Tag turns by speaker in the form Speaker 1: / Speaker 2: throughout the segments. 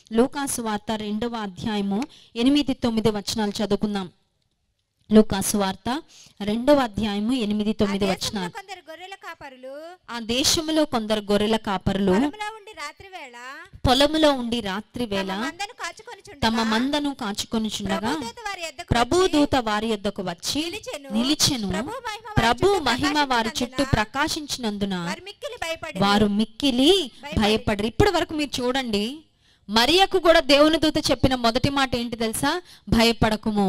Speaker 1: లూకాసు వార్త రెండవ అధ్యాయము ఎనిమిది తొమ్మిది వచనాలు చదువుకుందాం లూకాసు వార్త రెండవ అధ్యాయము ఎనిమిది
Speaker 2: ఆ
Speaker 1: తొమ్మిది
Speaker 2: దేశంలో
Speaker 1: వచనాలు
Speaker 2: కొందరు గొర్రెల కాపరులు
Speaker 1: ఆ దేశంలో కొందరు గొర్రెల కాపరులు
Speaker 2: పొలంలో ఉండి రాత్రి వేళ
Speaker 1: పొలములో ఉండి రాత్రి వేళ
Speaker 2: తమ మందను కాచుకొని
Speaker 1: తమ మందను కాచుకొనుచుండగా
Speaker 2: ప్రభుదూత వారి యొద్దకు
Speaker 1: ప్రభు
Speaker 2: వచ్చి
Speaker 1: దూత వారి యొద్దకు వచ్చి
Speaker 2: నిలిచెను.
Speaker 1: నిలిచెను
Speaker 2: ప్రభు మహిమ వారి
Speaker 1: ప్రభు
Speaker 2: చుట్టూ
Speaker 1: మహిమ వారి చుట్టూ
Speaker 2: ప్రకాశించినందున
Speaker 1: ప్రకాశించినందున
Speaker 2: వారు మిక్కిలి భయపడి
Speaker 1: వారు మిక్కిలి భయపడరు ఇప్పటి వరకు మీరు చూడండి మరియకు కూడా దేవుని దూత చెప్పిన మొదటి మాట ఏంటి తెలుసా భయపడకుము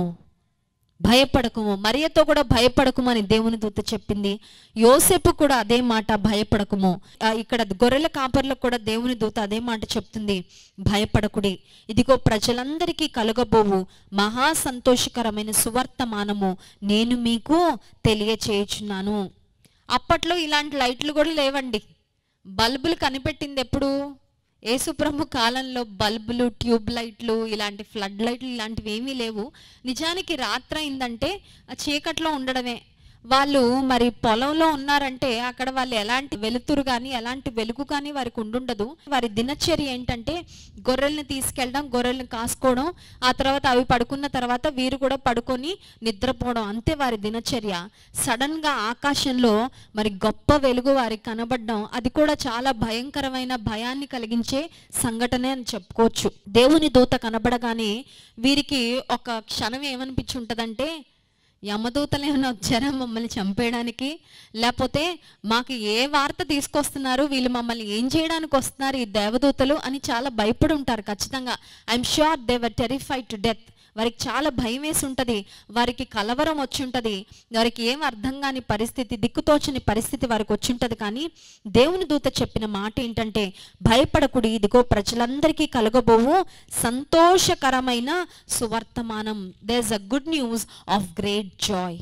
Speaker 1: భయపడకుము మరియతో కూడా భయపడకుము అని దేవుని దూత చెప్పింది యోసేపు కూడా అదే మాట భయపడకుము ఆ, ఇక్కడ గొర్రెల కాపర్లకు కూడా దేవుని దూత అదే మాట చెప్తుంది భయపడకుడి ఇదిగో ప్రజలందరికీ కలగబోవు మహా సంతోషకరమైన సువర్తమానము నేను మీకు తెలియచేయుచున్నాను అప్పట్లో ఇలాంటి లైట్లు కూడా లేవండి బల్బులు కనిపెట్టింది ఎప్పుడు యేసుప్రభు కాలంలో బల్బులు ట్యూబ్ లైట్లు ఇలాంటి ఫ్లడ్ లైట్లు ఇలాంటివి ఏమీ లేవు నిజానికి రాత్రి అయిందంటే ఆ చీకట్లో ఉండడమే వాళ్ళు మరి పొలంలో ఉన్నారంటే అక్కడ వాళ్ళు ఎలాంటి వెలుతురు కానీ ఎలాంటి వెలుగు కానీ వారికి ఉండుండదు వారి దినచర్య ఏంటంటే గొర్రెల్ని తీసుకెళ్ళడం గొర్రెల్ని కాసుకోవడం ఆ తర్వాత అవి పడుకున్న తర్వాత వీరు కూడా పడుకొని నిద్రపోవడం అంతే వారి దినచర్య సడన్ గా ఆకాశంలో మరి గొప్ప వెలుగు వారికి కనబడడం అది కూడా చాలా భయంకరమైన భయాన్ని కలిగించే సంఘటనే అని చెప్పుకోవచ్చు దేవుని దూత కనబడగానే వీరికి ఒక క్షణం ఏమనిపించి ఉంటదంటే యమదూతలు ఏమైనా వచ్చారా మమ్మల్ని చంపేయడానికి లేకపోతే మాకు ఏ వార్త తీసుకొస్తున్నారు వీళ్ళు మమ్మల్ని ఏం చేయడానికి వస్తున్నారు ఈ దేవదూతలు అని చాలా భయపడి ఉంటారు ఖచ్చితంగా I'm sure they were terrified to death వారికి చాలా భయం వేసి ఉంటుంది వారికి కలవరం వచ్చి ఉంటుంది వారికి ఏం అర్థం కాని పరిస్థితి దిక్కుతోచని పరిస్థితి వారికి వచ్చి ఉంటుంది కానీ దేవుని దూత చెప్పిన మాట ఏంటంటే భయపడకుడి ఇదిగో ప్రజలందరికీ కలగబోవు సంతోషకరమైన సువర్తమానం that's a good news of great joy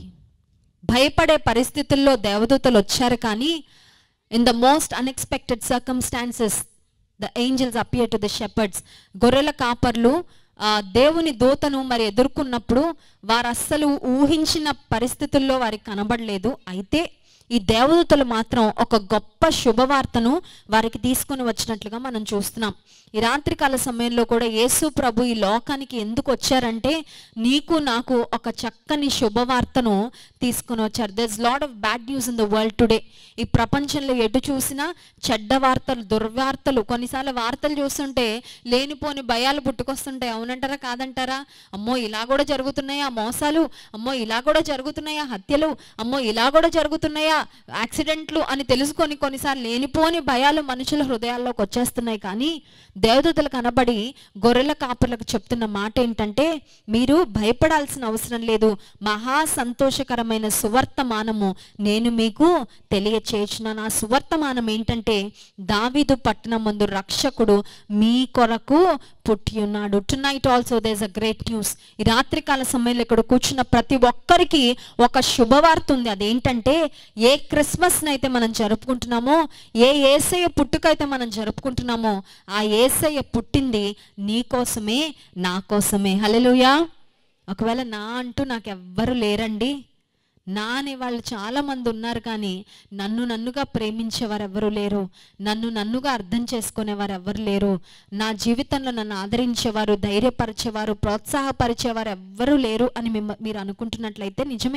Speaker 1: భయపడే పరిస్థితుల్లో దేవదూతలు వచ్చారు కానీ in the most unexpected circumstances the angels appear to the shepherds గొర్రెల కాపర్లు ఆ, దేవుని దూతను మరి ఎదుర్కొన్నప్పుడు వారు అస్సలు ఊహించిన పరిస్థితుల్లో వారికి కనబడలేదు అయితే ఈ దేవదూతలు మాత్రం ఒక గొప్ప శుభవార్తను వారికి తీసుకొని వచ్చినట్లుగా మనం చూస్తున్నాం ఈ రాత్రికాల సమయంలో కూడా యేసు ప్రభు ఈ లోకానికి ఎందుకు వచ్చారంటే నీకు నాకు ఒక చక్కని శుభవార్తను తీసుకొని వచ్చారు there is lot of bad news in the world today ఈ ప్రపంచంలో ఎటు చూసినా చెడ్డ వార్తలు దుర్వార్తలు కొన్నిసార్లు వార్తలు చూస్తుంటే లేనిపోని భయాలు పుట్టుకొస్తుంటాయి అవునంటారా కాదంటారా అమ్మో ఇలా కూడా జరుగుతున్నాయా మోసాలు అమ్మో ఇలా కూడా జరుగుతున్నాయా హత్యలు అమ్మో ఇలా కూడా జరుగుతున్నాయా యాక్సిడెంట్లు అని తెలుసుకొని కొన్నిసార్లు లేనిపోని భయాలు మనుషుల హృదయాల్లోకి వచ్చేస్తున్నాయి కానీ దేవదూతలు కనబడి గొర్రెల కాపులకు చెప్తున్న మాట ఏంటంటే మీరు భయపడాల్సిన అవసరం లేదు మహా సంతోషకరమైన సువర్తమానము నేను మీకు తెలియచేయుచున్నాను ఆ సువర్తమానం ఏంటంటే దావీదు పట్టణం ముందు రక్షకుడు మీ కొరకు పుట్టి ఉన్నాడు tonight also that's a great news ఈ రాత్రికాల సమయంలో ఇక్కడ కూర్చున్న ప్రతి ఒక్కరికి ఒక శుభవార్త ఉంది అదేంటంటే ఏ క్రిస్మస్ అయితే మనం జరుపుకుంటున్నామో ఏ ఏసయ్య పుట్టుకైతే మనం జరుపుకుంటున్నామో ఆ ఏసయ్య పుట్టింది నీ కోసమే నా కోసమే హల్లెలూయా ఒకవేళ నా అంటూ నాకు ఎవ్వరు లేరండి నా అనే వాళ్ళు చాలా మంది ఉన్నారు కానీ నన్ను నన్నుగా ప్రేమించేవారు ఎవరు లేరు నన్ను నన్నుగా అర్థం చేసుకునేవారు ఎవరు లేరు నా జీవితంలో నన్ను ఆదరించేవారు ధైర్యపరిచేవారు ప్రోత్సాహపరిచేవారు ఎవ్వరూ లేరు అని మిమ్మ మీరు అనుకుంటున్నట్లయితే నిజమే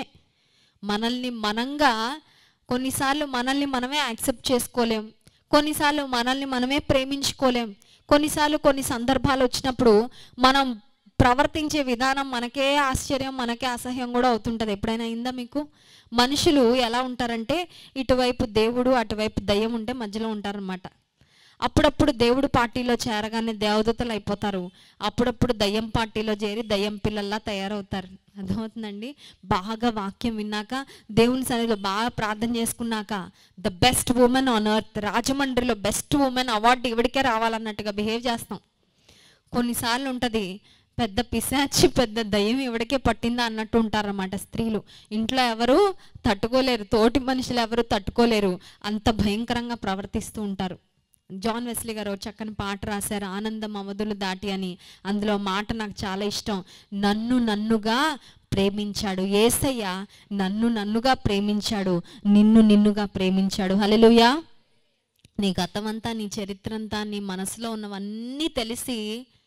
Speaker 1: మనల్ని మనంగా కొన్నిసార్లు మనల్ని మనమే యాక్సెప్ట్ చేసుకోలేం కొన్నిసార్లు మనల్ని మనమే ప్రేమించుకోలేం కొన్నిసార్లు కొన్ని సందర్భాలు వచ్చినప్పుడు మనం ప్రవర్తించే విధానం మనకే ఆశ్చర్యం మనకే అసహ్యం కూడా అవుతుంటుంది ఎప్పుడైనా అయిందా మీకు మనుషులు ఎలా ఉంటారంటే ఇటువైపు దేవుడు అటువైపు దయ్యం ఉంటే మధ్యలో ఉంటారనమాట అప్పుడప్పుడు దేవుడు పార్టీలో చేరగానే దేవదూతలు అయిపోతారు అప్పుడప్పుడు దయ్యం పార్టీలో చేరి దయ్యం పిల్లల్లా తయారవుతారు అర్థమవుతుందండి బాగా వాక్యం విన్నాక దేవుని సన్నిధిలో బాగా ప్రార్థన చేసుకున్నాక the best women on earth రాజమండ్రిలో బెస్ట్ ఉమెన్ అవార్డు ఇవిడికే రావాలన్నట్టుగా బిహేవ్ చేస్తాం కొన్నిసార్లు ఉంటుంది పెద్ద పిశాచి పెద్ద దయ్యం ఎవడికే పట్టిందా అన్నట్టు ఉంటారన్నమాట స్త్రీలు ఇంట్లో ఎవరు తట్టుకోలేరు తోటి మనుషులు ఎవరు తట్టుకోలేరు అంత భయంకరంగా ప్రవర్తిస్తూ ఉంటారు జాన్ వెస్లీ గారు ఒక చక్కని పాట రాశారు ఆనందం అవధులు దాటి అని అందులో మాట నాకు చాలా ఇష్టం నన్ను నన్నుగా ప్రేమించాడు ఏసయ్య నన్ను నన్నుగా ప్రేమించాడు నిన్ను నిన్నుగా ప్రేమించాడు హల్లెలూయా నీ గతమంతా నీ చరిత్ర అంతా నీ మనసులో ఉన్నవన్నీ తెలిసి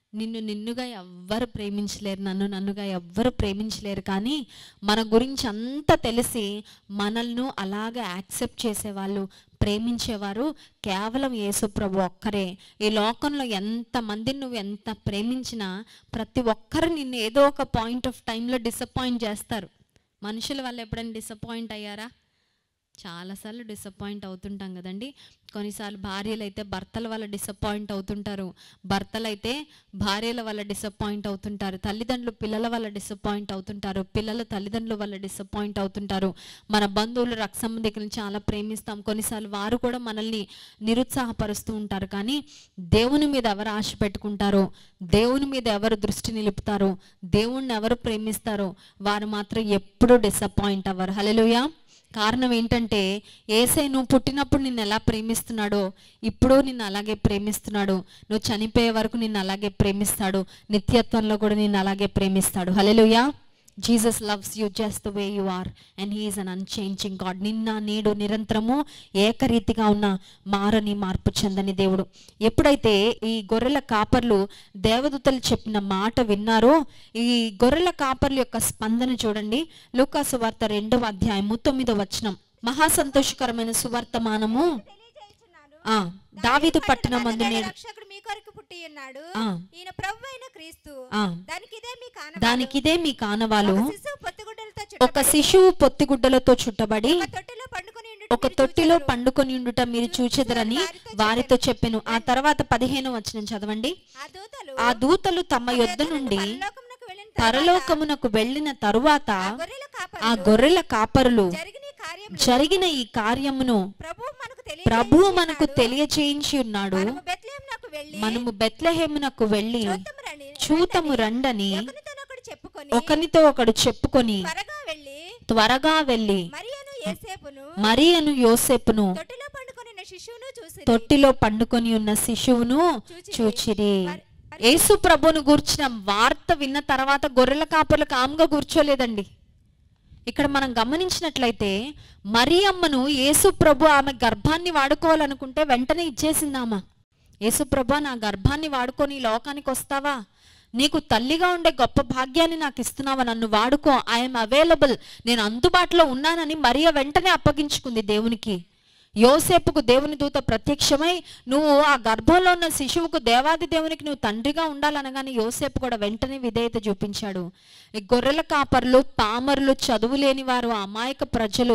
Speaker 1: నిన్ను నిన్నుగా ఎవ్వరు ప్రేమించలేరు నన్ను నన్నుగా ఎవ్వరు ప్రేమించలేరు కానీ మన గురించి అంతా తెలిసి మనల్ని అలాగే యాక్సెప్ట్ చేసేవాళ్ళు ప్రేమించేవారు కేవలం యేసుప్రభు ఒక్కరే ఈ లోకంలో ఎంతమందిని నువ్వు ఎంత ప్రేమించినా ప్రతి ఒక్కరు నిన్ను ఏదో ఒక పాయింట్ ఆఫ్ టైంలో డిసప్పాయింట్ చేస్తారు మనుషుల వల్ల ఎప్పుడైనా డిసప్పాయింట్ అయ్యారా చాలాసార్లు డిసప్పాయింట్ అవుతుంటాం కదండి కొన్నిసార్లు భార్యలు అయితే భర్తల వల్ల డిసప్పాయింట్ అవుతుంటారు భర్తలు అయితే భార్యల వల్ల డిసప్పాయింట్ అవుతుంటారు తల్లిదండ్రులు పిల్లల వల్ల డిసప్పాయింట్ అవుతుంటారు పిల్లలు తల్లిదండ్రుల వల్ల డిసప్పాయింట్ అవుతుంటారు మన బంధువులు రక్త సంబంధికులను చాలా ప్రేమిస్తాం కొన్నిసార్లు వారు కూడా మనల్ని నిరుత్సాహపరుస్తూ ఉంటారు కానీ దేవుని మీద ఎవరు ఆశ పెట్టుకుంటారో దేవుని మీద ఎవరు దృష్టి నిలుపుతారో దేవుణ్ణి ఎవరు ప్రేమిస్తారో వారు మాత్రం ఎప్పుడూ డిసప్పాయింట్ అవ్వరు హల్లెలూయా కారణం ఏంటంటే ఏసై నువ్వు పుట్టినప్పుడు నిన్ను ఎలా ప్రేమిస్తున్నాడో ఇప్పుడు నిన్ను అలాగే ప్రేమిస్తున్నాడు నువ్వు చనిపోయే వరకు నిన్ను అలాగే ప్రేమిస్తాడు నిత్యత్వంలో కూడా నిన్ను అలాగే ప్రేమిస్తాడు hallelujah Jesus loves you just the way you are and he's un unchanging God నిన్న నేడు నిరంతరము ఏకరీతిగా ఉన్న మారని మార్పు చెందని దేవుడు ఎప్పుడైతే ఈ గొర్రెల కాపర్లు దేవదూతలు చెప్పిన మాట విన్నారో ఈ గొర్రెల కాపర్ల యొక్క స్పందన చూడండి లూకాసు వార్త రెండవ అధ్యాయము తొమ్మిదవ వచనం మహాసంతోషకరమైన సువర్తమానము
Speaker 2: తెలియజేయుచున్నాను.
Speaker 1: ఆ దావీదు పట్టణం
Speaker 2: మందు
Speaker 1: మందు నేడు
Speaker 2: రక్షకుడు మీ కొరకు పుట్టి ఉన్నాడు
Speaker 1: ఆ.
Speaker 2: ఈయన ప్రభు అయిన క్రీస్తు
Speaker 1: ఆ.
Speaker 2: దానికి ఇదే మీ కాన
Speaker 1: దానికిదే మీ కానవాలు
Speaker 2: శిశువు పొత్తిగుడ్డలతో
Speaker 1: ఒక శిశువు పొత్తిగుడ్డలతో చుట్టబడి
Speaker 2: ఒక తొట్టిలో పండుకొని ఉండుట
Speaker 1: ఒక తొట్టిలో పండుకొని ఉండుట మీరు చూచెదరని వారితో చెప్పెను ఆ తర్వాత పదిహేను వచనం చదవండి
Speaker 2: ఆ దూతలు
Speaker 1: ఆ దూతలు తమ యొద్ద నుండి
Speaker 2: పరలోకమునకు వెళ్ళిన
Speaker 1: పరలోకమునకు వెళ్ళిన తరువాత
Speaker 2: గొర్రెల కాపరి
Speaker 1: ఆ గొర్రెల కాపరులు
Speaker 2: జరిగిన ఈ కార్యం
Speaker 1: జరిగిన ఈ కార్యమును
Speaker 2: ప్రభు మనకు తెలియ
Speaker 1: ప్రభువు మనకు తెలియచేయించి ఉన్నాడు
Speaker 2: మనము బెత్లెహేమునకు వెళ్ళి
Speaker 1: మనము బెత్లెహేమునకు వెళ్ళి
Speaker 2: చూద్దాము రండి
Speaker 1: చూతము రండని
Speaker 2: ఒకరితోనొకడు చెప్పుకొని
Speaker 1: ఒకనితో ఒకడు చెప్పుకొని
Speaker 2: త్వరగా వెళ్ళి
Speaker 1: త్వరగా వెళ్ళి
Speaker 2: మరియను ఏసేపును
Speaker 1: మరియను యోసేపును
Speaker 2: తొట్టిలో పండుకొని శిశువును చూసి
Speaker 1: తొట్టిలో పండుకొని ఉన్న శిశువును చూచిరి యేసు ప్రభును గూర్చిన వార్త విన్న తర్వాత గొర్రెల కాపర్లు కామ్గా కూర్చోలేదండి ఇక్కడ మనం గమనించినట్లయితే మరియమ్మను యేసు ప్రభు ఆమె గర్భాన్ని వాడుకోవాలనుకుంటే వెంటనే ఇచ్చేసింది ఆమె యేసు ప్రభు నా గర్భాన్ని వాడుకొని ఈ లోకానికి వస్తావా నీకు తల్లిగా ఉండే గొప్ప భాగ్యాన్ని నాకు ఇస్తున్నావా నన్ను వాడుకో ఐఎమ్ అవైలబుల్ నేను అందుబాటులో ఉన్నానని మరియ వెంటనే అప్పగించుకుంది దేవునికి యోసేపుకు దేవుని దూత ప్రత్యక్షమై నువ్వు ఆ గర్భంలో ఉన్న శిశువుకు దేవాది దేవునికి నువ్వు తండ్రిగా ఉండాలనగానే యోసేపు కూడా వెంటనే విధేయత చూపించాడు ఈ గొర్రెల కాపర్లు పామరులు చదువు లేని వారు అమాయక ప్రజలు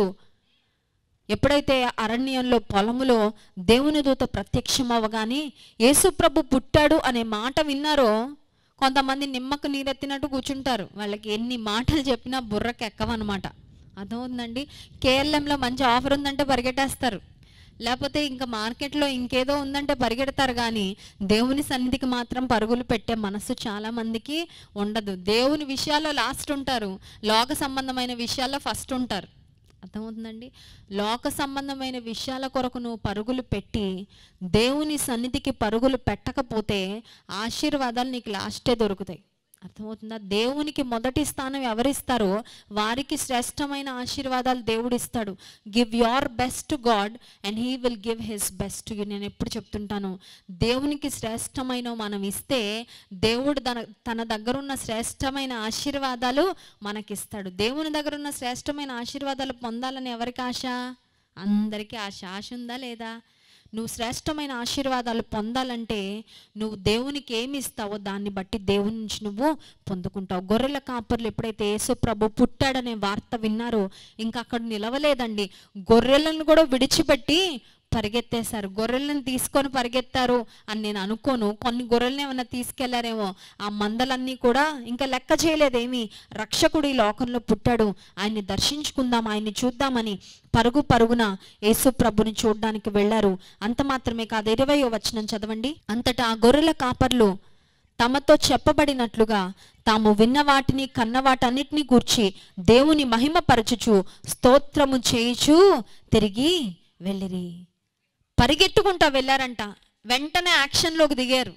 Speaker 1: ఎప్పుడైతే అరణ్యంలో పొలములో దేవుని దూత ప్రత్యక్షం అవ్వగానే యేసుప్రభు పుట్టాడు అనే మాట విన్నారో కొంతమంది నిమ్మకు నీరెత్తినట్టు కూర్చుంటారు వాళ్ళకి ఎన్ని మాటలు చెప్పినా బుర్రకి ఎక్కవన్నమాట అర్థమవుతుందండి కేఎల్ఎంలో మంచి ఆఫర్ ఉందంటే పరిగెట్టేస్తారు లేకపోతే ఇంకా మార్కెట్లో ఇంకేదో ఉందంటే పరిగెడతారు కానీ దేవుని సన్నిధికి మాత్రం పరుగులు పెట్టే మనసు చాలా మందికి ఉండదు దేవుని విషయాల్లో లాస్ట్ ఉంటారు లోక సంబంధమైన విషయాల్లో ఫస్ట్ ఉంటారు అర్థమవుతుందండి లోక సంబంధమైన విషయాల కొరకు నువ్వు పరుగులు పెట్టి దేవుని సన్నిధికి పరుగులు పెట్టకపోతే ఆశీర్వాదాలు నీకు లాస్టే దొరుకుతాయి అర్థమవుతుందా దేవునికి మొదటి స్థానం ఎవరిస్తారో వారికి శ్రేష్టమైన ఆశీర్వాదాలు దేవుడు ఇస్తాడు give your best God and he will give his best you నేను ఎప్పుడు చెప్తుంటాను దేవునికి శ్రేష్టమైన మనం ఇస్తే దేవుడు తన తన దగ్గర ఉన్న శ్రేష్టమైన ఆశీర్వాదాలు మనకిస్తాడు దేవుని దగ్గర ఉన్న శ్రేష్టమైన ఆశీర్వాదాలు పొందాలని ఎవరికి ఆశ అందరికీ ఆశ ఆశ ఉందా లేదా నువ్వు శ్రేష్టమైన ఆశీర్వాదాలు పొందాలంటే నువ్వు దేవునికి ఏమి ఇస్తావో దాన్ని బట్టి దేవుని నుంచి నువ్వు పొందుకుంటావు గొర్రెల కాపర్లు ఎప్పుడైతే యేసు ప్రభు పుట్టాడనే వార్త విన్నారో ఇంకా అక్కడ నిలవలేదండి గొర్రెలను కూడా విడిచిపెట్టి పరిగెత్తేశారు గొర్రెలను తీసుకొని పరిగెత్తారు అని నేను అనుకోను కొన్ని గొర్రెలను ఏమైనా తీసుకెళ్లారేమో ఆ మందలన్నీ కూడా ఇంకా లెక్క చేయలేదేమి రక్షకుడు ఈ లోకంలో పుట్టాడు ఆయన్ని దర్శించుకుందాం ఆయన్ని చూద్దామని పరుగు పరుగున యేసు ప్రభుని చూడడానికి వెళ్ళారు అంత మాత్రమే కాదు ఇరవయో వచనం చదవండి అంతటా ఆ గొర్రెల కాపర్లు తమతో చెప్పబడినట్లుగా తాము విన్న వాటిని కన్న వాటన్నిటిని గూర్చి దేవుని మహిమపరచుచు స్తోత్రము చేయుచు తిరిగి వెళ్ళిరి పరిగెట్టుకుంటా వెళ్ళారంట వెంటనే యాక్షన్లోకి దిగారు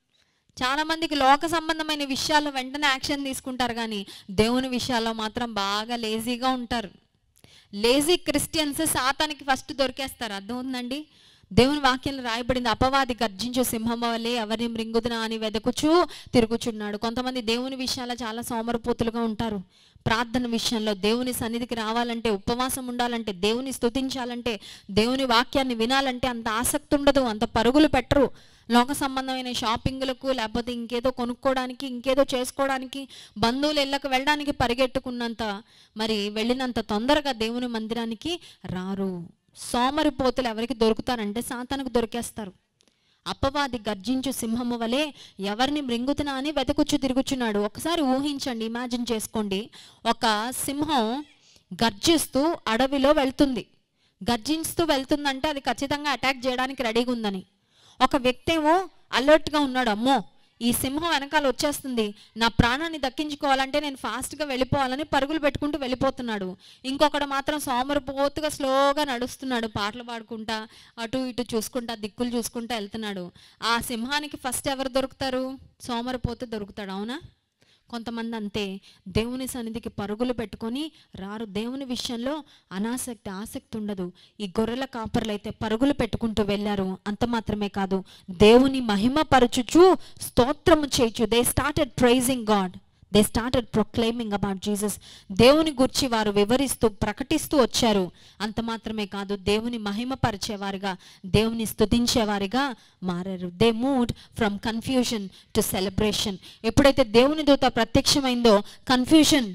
Speaker 1: చాలా మందికి లోక సంబంధమైన విషయాల్లో వెంటనే యాక్షన్ తీసుకుంటారు కానీ దేవుని విషయాల్లో మాత్రం బాగా లేజీగా ఉంటారు లేజీ క్రిస్టియన్స్ సాతానికి ఫస్ట్ దొరికేస్తారు అర్థం ఉందండి దేవుని వాక్యంలో రాయబడింది అపవాది గర్జించు సింహం వల్లే ఎవరిని మృంగుదునా అని వెదకుచూ తిరుగుచున్నాడు కొంతమంది దేవుని విషయాల చాలా సోమరపోతులుగా ఉంటారు ప్రార్థన విషయంలో దేవుని సన్నిధికి రావాలంటే ఉపవాసం ఉండాలంటే దేవుని స్తుతించాలంటే దేవుని వాక్యాన్ని వినాలంటే అంత ఆసక్తి ఉండదు అంత పరుగులు పెట్టరు లోక సంబంధమైన షాపింగ్లకు లేకపోతే ఇంకేదో కొనుక్కోవడానికి ఇంకేదో చేసుకోవడానికి బంధువులు ఇళ్ళకు వెళ్ళడానికి పరిగెట్టుకున్నంత మరి వెళ్ళినంత తొందరగా దేవుని మందిరానికి రారు సోమరిపోతులు ఎవరికి దొరుకుతారంటే సాతానికి దొరికేస్తారు అప్పవాది గర్జించు సింహము వలె ఎవరిని మృంగుతున్నా అని వెతకుచ్చు తిరుగుచున్నాడు ఒకసారి ఊహించండి ఇమాజిన్ చేసుకోండి ఒక సింహం గర్జిస్తూ అడవిలో వెళ్తుంది గర్జిస్తూ వెళ్తుందంటే అది ఖచ్చితంగా అటాక్ చేయడానికి రెడీగా ఉందని ఒక వ్యక్తి ఏమో అలర్ట్గా ఉన్నాడు అమ్మో ఈ సింహం వెనకాల వచ్చేస్తుంది నా ప్రాణాన్ని దక్కించుకోవాలంటే నేను ఫాస్ట్గా వెళ్ళిపోవాలని పరుగులు పెట్టుకుంటూ వెళ్ళిపోతున్నాడు ఇంకొకడు మాత్రం సోమరిపోతుగా స్లోగా నడుస్తున్నాడు పాటలు పాడుకుంటా అటు ఇటు చూసుకుంటా దిక్కులు చూసుకుంటా వెళ్తున్నాడు ఆ సింహానికి ఫస్ట్ ఎవరు దొరుకుతారు సోమరిపోతు దొరుకుతాడు అవునా కొంతమంది అంతే దేవుని సన్నిధికి పరుగులు పెట్టుకొని రారు దేవుని విషయంలో అనాసక్తి ఆసక్తి ఉండదు ఈ గొర్రెల కాపర్లు అయితే పరుగులు పెట్టుకుంటూ వెళ్ళారు అంత మాత్రమే కాదు దేవుని మహిమ పరచుచు స్తోత్రము చేయుచు they started praising God they started proclaiming about Jesus దేవుని గురించి వారు వివరిస్తూ ప్రకటిస్తూ వచ్చారు అంత మాత్రమే కాదు దేవుని మహిమపరిచేవారిగా దేవుని స్తుతించేవారిగా మారారు they moved from confusion to celebration ఎప్పుడైతే దేవుని దూత ప్రత్యక్షమైందో కన్ఫ్యూజన్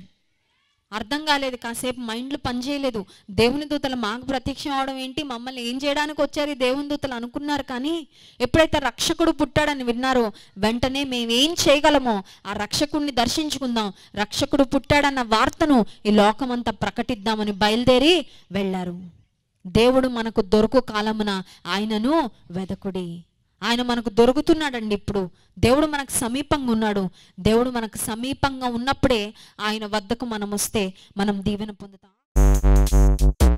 Speaker 1: అర్థం కాలేదు కాసేపు మైండ్లు పనిచేయలేదు దేవుని దూతలు మాకు ప్రత్యక్షం అవడం ఏంటి మమ్మల్ని ఏం చేయడానికి వచ్చారు ఈ దేవుని దూతలు అనుకున్నారు కానీ ఎప్పుడైతే రక్షకుడు పుట్టాడని విన్నారో వెంటనే మేమేం చేయగలమో ఆ రక్షకుడిని దర్శించుకుందాం రక్షకుడు పుట్టాడన్న వార్తను ఈ లోకమంతా ప్రకటిద్దామని బయలుదేరి వెళ్ళారు దేవుడు మనకు దొరుకు కాలమున ఆయనను వెదకుడి ఆయన మనకు దొరుకుతున్నాడండి ఇప్పుడు దేవుడు మనకు సమీపంగా ఉన్నాడు దేవుడు మనకు సమీపంగా ఉన్నప్పుడే ఆయన వద్దకు మనం వస్తే మనం దీవెన పొందుతాం